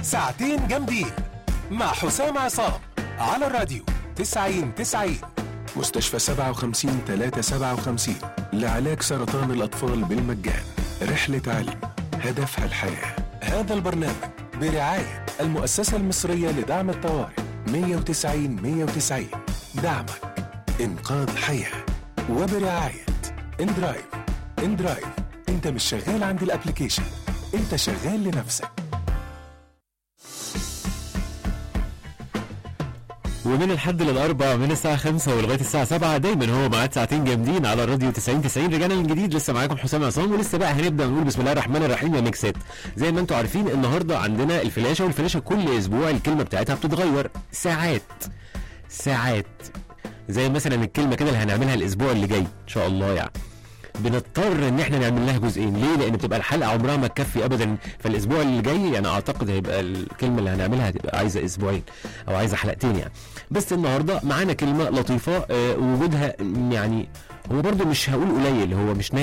ساعتين جامدين مع حسام عصام على الراديو 90 90 مستشفى 57 357 لعلاج سرطان الأطفال بالمجان رحلة علم هدفها الحياة هذا البرنامج برعاية المؤسسة المصرية لدعم الطوارئ 190 190 دعمك إنقاذ حياة وبرعاية اندرايف اندرايف انت مش شغال عند الابليكيشن انت شغال لنفسك ومن الحد للأربع من الساعة 5 ولغاية الساعة 7 دايما هو معاد ساعتين جامدين على الراديو 90 90 رجعنا من جديد لسه معاكم حسام عصام ولسه بقى هنبدأ نقول بسم الله الرحمن الرحيم يا ميكسات زي ما انتم عارفين النهارده عندنا الفلاشة والفلاشة كل أسبوع الكلمة بتاعتها بتتغير ساعات ساعات زي مثلا الكلمة كده اللي هنعملها الأسبوع اللي جاي إن شاء الله يعني بنضطر ان احنا نعمل لها جزئين ليه لان بتبقى الحلقه عمرها ما تكفي ابدا فالاسبوع اللي جاي يعني اعتقد هيبقى الكلمه اللي هنعملها هتبقى عايزه اسبوعين او عايزه حلقتين يعني بس النهارده معانا كلمه لطيفه آه، وجودها يعني هو برضو مش هقول قليل هو مش نادر